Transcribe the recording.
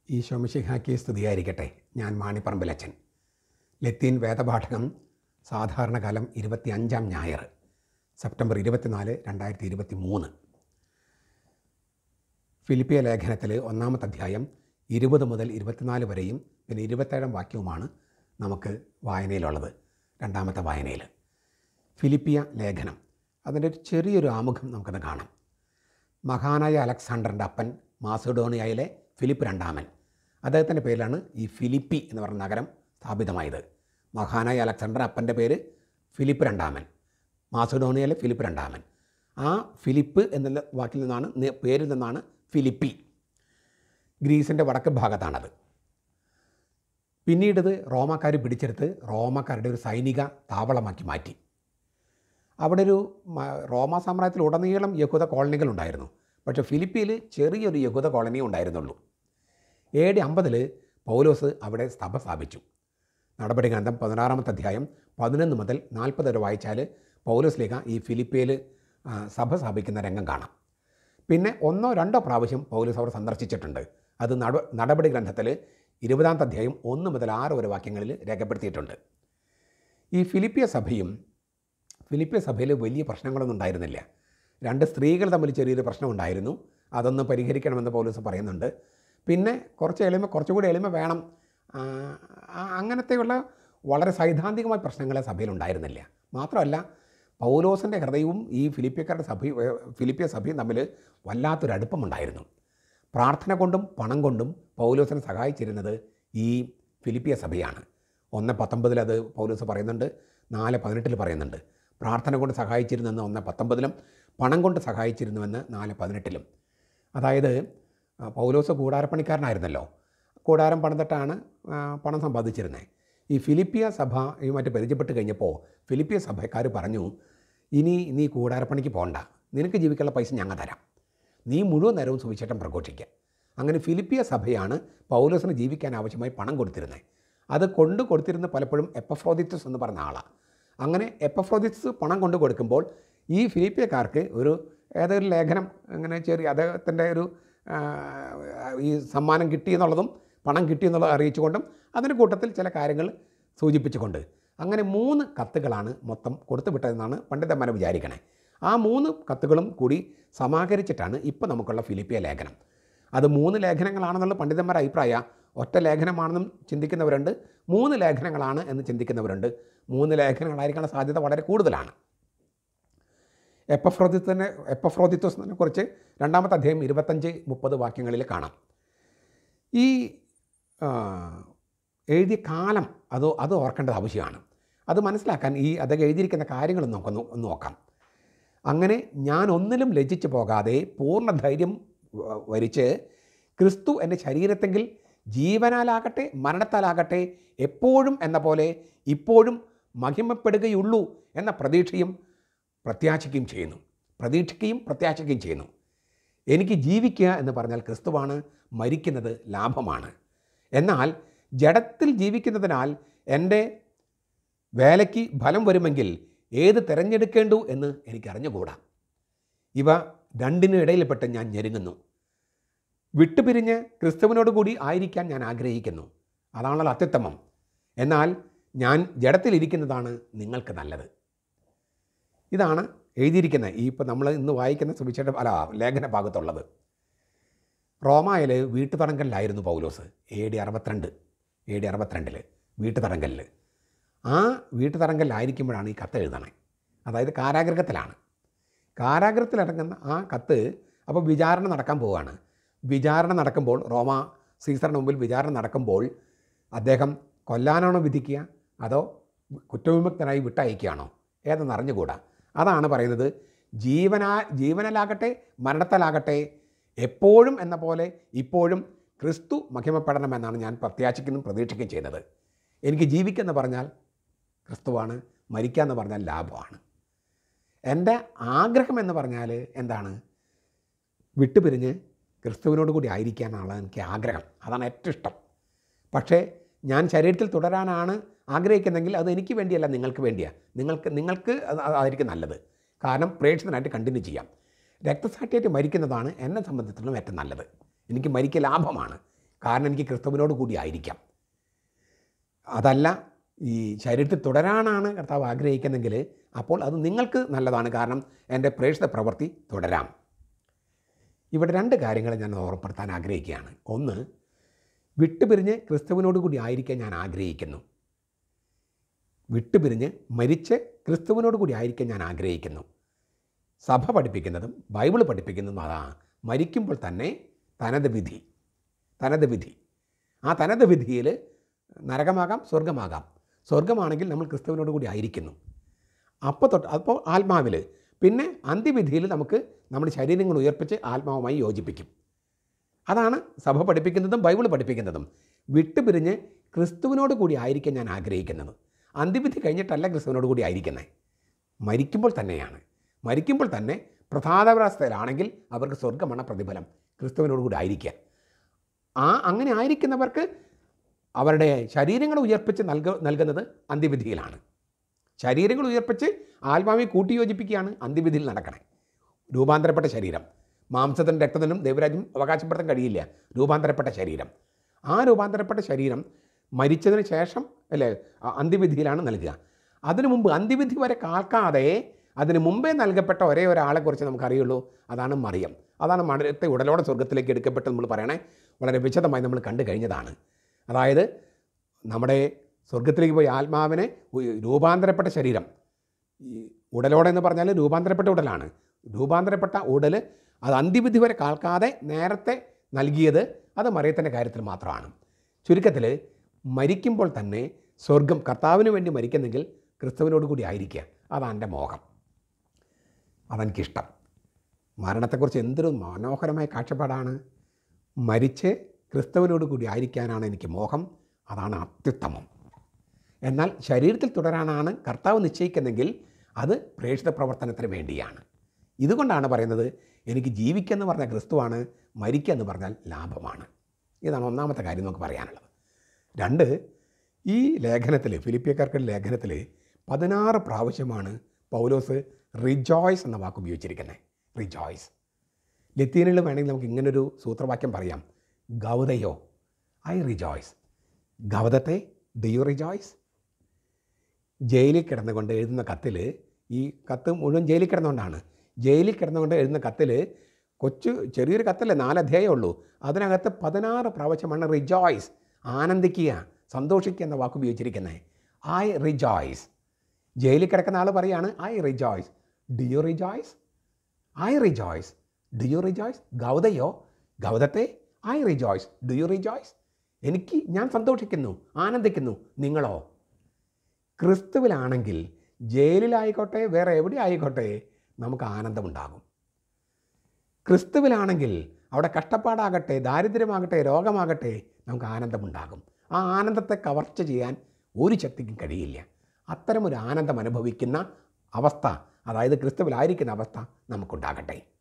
ഈശോമിഷിഹാക്കി സ്തുതിയായിരിക്കട്ടെ ഞാൻ മാണിപ്പറമ്പിലച്ചൻ ലത്തീൻ വേദപാഠകം സാധാരണകാലം ഇരുപത്തി അഞ്ചാം ഞായർ സെപ്റ്റംബർ ഇരുപത്തിനാല് രണ്ടായിരത്തി ഇരുപത്തി മൂന്ന് ഫിലിപ്പിയ ലേഖനത്തിൽ ഒന്നാമത്തെ അധ്യായം ഇരുപത് മുതൽ ഇരുപത്തിനാല് വരെയും പിന്നെ ഇരുപത്തേഴാം വാക്യവുമാണ് നമുക്ക് വായനയിലുള്ളത് രണ്ടാമത്തെ വായനയിൽ ഫിലിപ്പിയ ലേഖനം അതിൻ്റെ ഒരു ചെറിയൊരു ആമുഖം നമുക്കത് കാണാം മഹാനായ അലക്സാണ്ടറിൻ്റെ അപ്പൻ മാസിഡോണിയയിലെ ഫിലിപ്പ് രണ്ടാമൻ അദ്ദേഹത്തിൻ്റെ പേരിലാണ് ഈ ഫിലിപ്പി എന്ന് പറഞ്ഞ നഗരം സ്ഥാപിതമായത് മഹാനായ അലക്സാണ്ടർ അപ്പൻ്റെ പേര് ഫിലിപ്പ് രണ്ടാമൻ മാസിഡോണിയയിലെ ഫിലിപ്പ് രണ്ടാമൻ ആ ഫിലിപ്പ് എന്നുള്ള വാക്കിൽ നിന്നാണ് നി- പേരിൽ നിന്നാണ് ഫിലിപ്പി ഗ്രീസിൻ്റെ വടക്ക് ഭാഗത്താണത് പിന്നീട് ഇത് റോമാക്കാർ പിടിച്ചെടുത്ത് റോമാക്കാരുടെ ഒരു സൈനിക താവളമാക്കി മാറ്റി അവിടെ ഒരു മ- റോമാ സാമ്രാജ്യത്തിൽ ഉടനീളം യഹൂദ കോളനികളുണ്ടായിരുന്നു പക്ഷേ ഫിലിപ്പിയിൽ ചെറിയൊരു യഹൂദ കോളനി ഉണ്ടായിരുന്നുള്ളൂ എ ഡി അമ്പതിൽ പൗലോസ് അവിടെ സഭ സ്ഥാപിച്ചു നടപടി ഗ്രന്ഥം പതിനാറാമത്തെ അധ്യായം പതിനൊന്ന് മുതൽ നാൽപ്പത് വരെ വായിച്ചാൽ പൗലോസ് ലേഖ ഈ ഫിലിപ്പിയിൽ ആ, സഭ സ്ഥാപിക്കുന്ന രംഗം കാണാം പിന്നെ ഒന്നോ രണ്ടോ പ്രാവശ്യം പൗലോസ് അവർ സന്ദർശിച്ചിട്ടുണ്ട് അത് നട നടപടി ഗ്രന്ഥത്തിൽ ഇരുപതാമത്തെ അധ്യായം ഒന്ന് മുതൽ ആറ് വരെ വാക്യങ്ങളിൽ രേഖപ്പെടുത്തിയിട്ടുണ്ട് ഈ ഫിലിപ്പിയ സഭയും ഫിലിപ്പിയ സഭയിൽ വലിയ പ്രശ്നങ്ങളൊന്നും ഉണ്ടായിരുന്നില്ല രണ്ട് സ്ത്രീകൾ തമ്മിൽ ചെറിയൊരു പ്രശ്നം ഉണ്ടായിരുന്നു അതൊന്ന് പരിഹരിക്കണമെന്ന് പൗലോസ് പറയുന്നുണ്ട് പിന്നെ കുറച്ച് എളിമ കുറച്ചുകൂടി എളിമ വേണം ആ, ആ, അങ്ങനത്തെയുള്ള വളരെ സൈദ്ധാന്തികമായ പ്രശ്നങ്ങളെ സഭയിൽ ഉണ്ടായിരുന്നില്ല മാത്രമല്ല പൗലോസിൻ്റെ ഹൃദയവും ഈ ഫിലിപ്പിയക്കാരുടെ സഭ ഫിലിപ്പിയ സഭയും തമ്മിൽ വല്ലാത്തൊരു അടുപ്പമുണ്ടായിരുന്നു പ്രാർത്ഥന കൊണ്ടും പണം കൊണ്ടും പൗലോസിനെ സഹായിച്ചിരുന്നത് ഈ ഫിലിപ്പിയ സഭയാണ് ഒന്ന് പത്തൊമ്പതിൽ അത് പൗലോസ് പറയുന്നുണ്ട് നാല് പതിനെട്ടിൽ പറയുന്നുണ്ട് പ്രാർത്ഥന കൊണ്ട് സഹായിച്ചിരുന്നെന്ന് ഒന്ന് പത്തൊമ്പതിലും പണം കൊണ്ട് സഹായിച്ചിരുന്നുവെന്ന് നാല് പതിനെട്ടിലും അതായത് ആ, പൗലോസ് കൂടാരപ്പണിക്കാരനായിരുന്നല്ലോ കൂടാരം പണിതിട്ടാണ് ആ, പണം സമ്പാദിച്ചിരുന്നത് ഈ ഫിലിപ്പിയ സഭയുമായിട്ട് പരിചയപ്പെട്ട് കഴിഞ്ഞപ്പോൾ ഫിലിപ്പിയ സഭക്കാർ പറഞ്ഞു ഇനി നീ കൂടാരപ്പണിക്ക് പോകണ്ട നിനക്ക് ജീവിക്കാനുള്ള പൈസ ഞങ്ങൾ തരാം നീ മുഴുവൻ നേരവും സുവിശേഷം പ്രഘോഷിക്കുക അങ്ങനെ ഫിലിപ്പിയ സഭയാണ് പൗലോസിന് ജീവിക്കാൻ ആവശ്യമായി പണം കൊടുത്തിരുന്നത് അത് കൊണ്ട് കൊടുത്തിരുന്ന പലപ്പോഴും എപ്പഫ്രോദിത്തസ് എന്ന് പറഞ്ഞ ആളാണ് അങ്ങനെ എപ്പഫ്രോദിത്തസ് പണം കൊണ്ട് കൊടുക്കുമ്പോൾ ഈ ഫിലിപ്പിയക്കാർക്ക് ഒരു ഏതൊരു ലേഖനം അങ്ങനെ ചെറിയ അദ്ദേഹത്തിൻ്റെ ഒരു ആ, ഈ സമ്മാനം കിട്ടി എന്നുള്ളതും പണം കിട്ടി എന്നുള്ളത് അറിയിച്ചുകൊണ്ടും അതിൻ്റെ കൂട്ടത്തിൽ ചില കാര്യങ്ങൾ സൂചിപ്പിച്ചുകൊണ്ട് അങ്ങനെ മൂന്ന് കത്തുകളാണ് മൊത്തം കൊടുത്തു വിട്ടതെന്നാണ് പണ്ഡിതന്മാരെ വിചാരിക്കണേ ആ മൂന്ന് കത്തുകളും കൂടി സമാഹരിച്ചിട്ടാണ് ഇപ്പോൾ നമുക്കുള്ള ഫിലിപ്പിയ ലേഖനം അത് മൂന്ന് ലേഖനങ്ങളാണെന്നുള്ള പണ്ഡിതന്മാരുടെ അഭിപ്രായ ഒറ്റ ലേഖനമാണെന്നും ചിന്തിക്കുന്നവരുണ്ട് മൂന്ന് ലേഖനങ്ങളാണ് എന്ന് ചിന്തിക്കുന്നവരുണ്ട് മൂന്ന് ലേഖനങ്ങളായിരിക്കാനുള്ള സാധ്യത വളരെ കൂടുതലാണ് എപ്പഫ്രോദിത്തിനെ എപ്പഫ്രോദിത്തോസിനെ കുറിച്ച് രണ്ടാമത്തെ അധ്യായം ഇരുപത്തഞ്ച് മുപ്പത് വാക്യങ്ങളിൽ കാണാം ഈ ആ, എഴുതിയ കാലം അത് അത് ഓർക്കേണ്ടത് ആവശ്യമാണ് അത് മനസ്സിലാക്കാൻ ഈ അദ്ദേഹം എഴുതിയിരിക്കുന്ന കാര്യങ്ങൾ നമുക്കൊന്ന് ഒന്ന് നോക്കാം അങ്ങനെ ഞാൻ ഒന്നിലും ലജ്ജിച്ചു പോകാതെ പൂർണ്ണ ധൈര്യം വ- വരിച്ച് ക്രിസ്തു എൻ്റെ ശരീരത്തെങ്കിൽ ജീവനാലാകട്ടെ മരണത്താലാകട്ടെ എപ്പോഴും എന്ന പോലെ ഇപ്പോഴും മഹിമപ്പെടുകയുള്ളൂ എന്ന പ്രതീക്ഷയും പ്രത്യാശിക്കുകയും ചെയ്യുന്നു പ്രതീക്ഷിക്കുകയും പ്രത്യാശിക്കുകയും ചെയ്യുന്നു എനിക്ക് ജീവിക്കുക എന്ന് പറഞ്ഞാൽ ക്രിസ്തുവാണ് മരിക്കുന്നത് ലാഭമാണ് എന്നാൽ ജഡത്തിൽ ജീവിക്കുന്നതിനാൽ എൻ്റെ വേലയ്ക്ക് ഫലം വരുമെങ്കിൽ ഏത് തിരഞ്ഞെടുക്കേണ്ടു എന്ന് എനിക്ക് അറിഞ്ഞുകൂടാ ഇവ രണ്ടിനും ഇടയിൽപ്പെട്ട് ഞാൻ ഞെരുങ്ങുന്നു വിട്ടുപിരിഞ്ഞ് ക്രിസ്തുവിനോട് കൂടി ആയിരിക്കാൻ ഞാൻ ആഗ്രഹിക്കുന്നു അതാണല്ലോ അത്യുത്തമം എന്നാൽ ഞാൻ ജഡത്തിലിരിക്കുന്നതാണ് നിങ്ങൾക്ക് നല്ലത് ഇതാണ് എഴുതിയിരിക്കുന്നത് ഈ ഇപ്പം നമ്മൾ ഇന്ന് വായിക്കുന്ന സുവിശേഷ അല്ല ലേഖന ഭാഗത്തുള്ളത് റോമായിൽ വീട്ടുതടങ്കലിലായിരുന്നു പൗലോസ് എ ഡി അറുപത്തിരണ്ട് എ ഡി അറുപത്തിരണ്ടിൽ വീട്ടുതടങ്കലിൽ ആ വീട്ടുതടങ്കലിലായിരിക്കുമ്പോഴാണ് ഈ കത്ത് എഴുതണേ അതായത് കാരാഗ്രഹത്തിലാണ് കാരാഗ്രഹത്തിലിറങ്ങുന്ന ആ കത്ത് അപ്പോൾ വിചാരണ നടക്കാൻ പോവുകയാണ് വിചാരണ നടക്കുമ്പോൾ റോമ സീസറിന് മുമ്പിൽ വിചാരണ നടക്കുമ്പോൾ അദ്ദേഹം കൊല്ലാനാണോ വിധിക്കുക അതോ കുറ്റവിമുക്തനായി വിട്ടയക്കുകയാണോ ഏതെന്ന് അറിഞ്ഞുകൂടാ അതാണ് പറയുന്നത് ജീവനാ ജീവനിലാകട്ടെ മരണത്തിലാകട്ടെ എപ്പോഴും എന്ന പോലെ ഇപ്പോഴും ക്രിസ്തു മഹിമപ്പെടണമെന്നാണ് ഞാൻ പ്രത്യാശിക്കുന്നതും പ്രതീക്ഷിക്കുകയും ചെയ്യുന്നത് എനിക്ക് ജീവിക്കുമെന്ന് പറഞ്ഞാൽ ക്രിസ്തുവാണ് മരിക്കുക എന്ന് പറഞ്ഞാൽ ലാഭമാണ് എൻ്റെ ആഗ്രഹം എന്ന് പറഞ്ഞാൽ എന്താണ് വിട്ടുപിരിഞ്ഞ് ക്രിസ്തുവിനോട് കൂടി ആയിരിക്കാനാണ് എനിക്ക് ആഗ്രഹം അതാണ് ഏറ്റവും ഇഷ്ടം പക്ഷേ ഞാൻ ശരീരത്തിൽ തുടരാനാണ് ആഗ്രഹിക്കുന്നെങ്കിൽ അത് എനിക്ക് വേണ്ടിയല്ല നിങ്ങൾക്ക് വേണ്ടിയാണ് നിങ്ങൾക്ക് നിങ്ങൾക്ക് അത് അതായിരിക്കും നല്ലത് കാരണം പ്രേക്ഷിതനായിട്ട് കണ്ടിന്യൂ ചെയ്യാം രക്തസാക്ഷിയായിട്ട് മരിക്കുന്നതാണ് എന്നെ സംബന്ധിച്ചിടത്തോളം ഏറ്റവും നല്ലത് എനിക്ക് മരിക്കുക ലാഭമാണ് കാരണം എനിക്ക് ക്രിസ്തുവിനോട് കൂടി ആയിരിക്കാം അതല്ല ഈ ശരീരത്തിൽ തുടരാനാണ് കർത്താവ് ആഗ്രഹിക്കുന്നെങ്കിൽ അപ്പോൾ അത് നിങ്ങൾക്ക് നല്ലതാണ് കാരണം എൻ്റെ പ്രേക്ഷിത പ്രവൃത്തി തുടരാം ഇവിടെ രണ്ട് കാര്യങ്ങൾ ഞാൻ ഓർമ്മപ്പെടുത്താൻ ആഗ്രഹിക്കുകയാണ് ഒന്ന് വിട്ടുപിരിഞ്ഞ് ക്രിസ്തുവിനോട് കൂടി ആയിരിക്കാൻ ഞാൻ ആഗ്രഹിക്കുന്നു വിട്ടുപിരിഞ്ഞ് മരിച്ച് ക്രിസ്തുവിനോട് കൂടി ആയിരിക്കാൻ ഞാൻ ആഗ്രഹിക്കുന്നു സഭ പഠിപ്പിക്കുന്നതും ബൈബിൾ പഠിപ്പിക്കുന്നതും അതാണ് മരിക്കുമ്പോൾ തന്നെ തനത് വിധി തനത് വിധി ആ തനത് വിധിയിൽ നരകമാകാം സ്വർഗമാകാം സ്വർഗമാണെങ്കിൽ നമ്മൾ ക്രിസ്തുവിനോട് കൂടി ആയിരിക്കുന്നു അപ്പോൾ തൊട്ട് അപ്പോൾ ആത്മാവിൽ പിന്നെ അന്ത്യവിധിയിൽ നമുക്ക് നമ്മുടെ ശരീരങ്ങൾ ഉയർപ്പിച്ച് ആത്മാവുമായി യോജിപ്പിക്കും അതാണ് സഭ പഠിപ്പിക്കുന്നതും ബൈബിൾ പഠിപ്പിക്കുന്നതും വിട്ടുപിരിഞ്ഞ് ക്രിസ്തുവിനോട് കൂടി ആയിരിക്കാൻ ഞാൻ ആഗ്രഹിക്കുന്നത് അന്ത്യവിധി കഴിഞ്ഞിട്ടല്ല ക്രിസ്തുവിനോട് കൂടി ആയിരിക്കുന്നത് മരിക്കുമ്പോൾ തന്നെയാണ് മരിക്കുമ്പോൾ തന്നെ പ്രധാനവസ്ഥയിലാണെങ്കിൽ അവർക്ക് സ്വർഗമാണ് പ്രതിഫലം ക്രിസ്തുവിനോട് കൂടി ആയിരിക്കുക ആ അങ്ങനെ ആയിരിക്കുന്നവർക്ക് അവരുടെ ശരീരങ്ങൾ ഉയർപ്പിച്ച് നൽക നൽകുന്നത് അന്ത്യവിധിയിലാണ് ശരീരങ്ങൾ ഉയർപ്പിച്ച് ആത്മാവെ കൂട്ടിയോജിപ്പിക്കുകയാണ് അന്ത്യവിധിയിൽ നടക്കണേ രൂപാന്തരപ്പെട്ട ശരീരം മാംസത്തിനും രക്തത്തിനും ദൈവരാജ്യം അവകാശപ്പെടുത്താൻ കഴിയില്ല രൂപാന്തരപ്പെട്ട ശരീരം ആ രൂപാന്തരപ്പെട്ട ശരീരം മരിച്ചതിന് ശേഷം അല്ലേ അ- അന്ത്യവിധിയിലാണ് നൽകുക അതിനു മുമ്പ് അന്ത്യവിധി വരെ കാക്കാതെ അതിന് മുമ്പേ നൽകപ്പെട്ട ഒരേ ഒരാളെക്കുറിച്ച് നമുക്കറിയുള്ളൂ അതാണ് മറിയം അതാണ് മറിയത്തെ ഉടലോടെ സ്വർഗത്തിലേക്ക് എടുക്കപ്പെട്ട് നമ്മൾ പറയണേ വളരെ വിശദമായി നമ്മൾ കണ്ടു കഴിഞ്ഞതാണ് അതായത് നമ്മുടെ സ്വർഗത്തിലേക്ക് പോയി ആത്മാവിനെ ഉ- രൂപാന്തരപ്പെട്ട ശരീരം ഈ ഉടലോടെ എന്ന് പറഞ്ഞാൽ രൂപാന്തരപ്പെട്ട ഉടലാണ് രൂപാന്തരപ്പെട്ട ഉടൽ അത് അന്ത്യവിധി വരെ കാൽക്കാതെ നേരത്തെ നൽകിയത് അത് മറിയത്തിൻ്റെ കാര്യത്തിൽ മാത്രമാണ് ചുരുക്കത്തിൽ മരിക്കുമ്പോൾ തന്നെ സ്വർഗം കർത്താവിന് വേണ്ടി മരിക്കുന്നെങ്കിൽ ക്രിസ്തുവിനോട് കൂടി ആയിരിക്കുക അതാണ് എൻ്റെ മോഹം അതെനിക്കിഷ്ടം മരണത്തെക്കുറിച്ച് എന്തൊരു മനോഹരമായ കാഴ്ചപ്പാടാണ് മരിച്ച് ക്രിസ്തുവിനോട് കൂടി ആയിരിക്കാനാണ് എനിക്ക് മോഹം അതാണ് അത്യുത്തമം എന്നാൽ ശരീരത്തിൽ തുടരാനാണ് കർത്താവ് നിശ്ചയിക്കുന്നെങ്കിൽ അത് പ്രേക്ഷിത പ്രവർത്തനത്തിന് വേണ്ടിയാണ് ഇതുകൊണ്ടാണ് പറയുന്നത് എനിക്ക് ജീവിക്കെന്ന് പറഞ്ഞാൽ ക്രിസ്തുവാണ് മരിക്കുക എന്ന് പറഞ്ഞാൽ ലാഭമാണ് ഇതാണ് ഒന്നാമത്തെ കാര്യം നമുക്ക് പറയാനുള്ളത് രണ്ട് ഈ ലേഖനത്തിൽ ഫിലിപ്പിയക്കാർക്കുടെ ലേഖനത്തിൽ പതിനാറ് പ്രാവശ്യമാണ് പൗലോസ് റിജോയ്സ് എന്ന വാക്ക് ഉപയോഗിച്ചിരിക്കുന്നത് റിജോയ്സ് ലത്തീനിൽ വേണമെങ്കിൽ നമുക്ക് ഇങ്ങനൊരു സൂത്രവാക്യം പറയാം ഗൗതയോ ഐ റിജോയ്സ് ഗൗതത്തെ ഡു യു റിജോയ്സ് ജയിലിൽ കിടന്നുകൊണ്ട് എഴുതുന്ന കത്തിൽ ഈ കത്ത് മുഴുവൻ ജയിലിൽ കിടന്നുകൊണ്ടാണ് ജയിലിൽ കിടന്നുകൊണ്ട് എഴുതുന്ന കത്തിൽ കൊച്ചു ചെറിയൊരു കത്തല്ലേ നാല് അധ്യായമേ ഉള്ളൂ അതിനകത്ത് പതിനാറ് പ്രാവശ്യമാണ് റിജോയ്സ് ആനന്ദിക്കുക സന്തോഷിക്കുക എന്ന വാക്ക് ഉപയോഗിച്ചിരിക്കുന്നത് ഐ റിജോയ്സ് ജയിലിൽ കിടക്കുന്ന ആൾ പറയാണ് I rejoice do you rejoice I rejoice do you rejoice ഗൗതയോ ഗൗതത്തെ I rejoice do you rejoice എനിക്ക് ഞാൻ സന്തോഷിക്കുന്നു ആനന്ദിക്കുന്നു നിങ്ങളോ ക്രിസ്തുവിലാണെങ്കിൽ ജയിലിലായിക്കോട്ടെ വേറെ എവിടെ ആയിക്കോട്ടെ നമുക്ക് ആനന്ദമുണ്ടാകും ക്രിസ്തുവിലാണെങ്കിൽ അവിടെ കഷ്ടപ്പാടാകട്ടെ ദാരിദ്ര്യമാകട്ടെ രോഗമാകട്ടെ നമുക്ക് ആനന്ദമുണ്ടാകും ആ ആനന്ദത്തെ കവർച്ച ചെയ്യാൻ ഒരു ശക്തിക്കും കഴിയില്ല അത്തരമൊരു ആനന്ദം അനുഭവിക്കുന്ന അവസ്ഥ അതായത് ക്രിസ്തുവിലായിരിക്കുന്ന അവസ്ഥ നമുക്കുണ്ടാകട്ടെ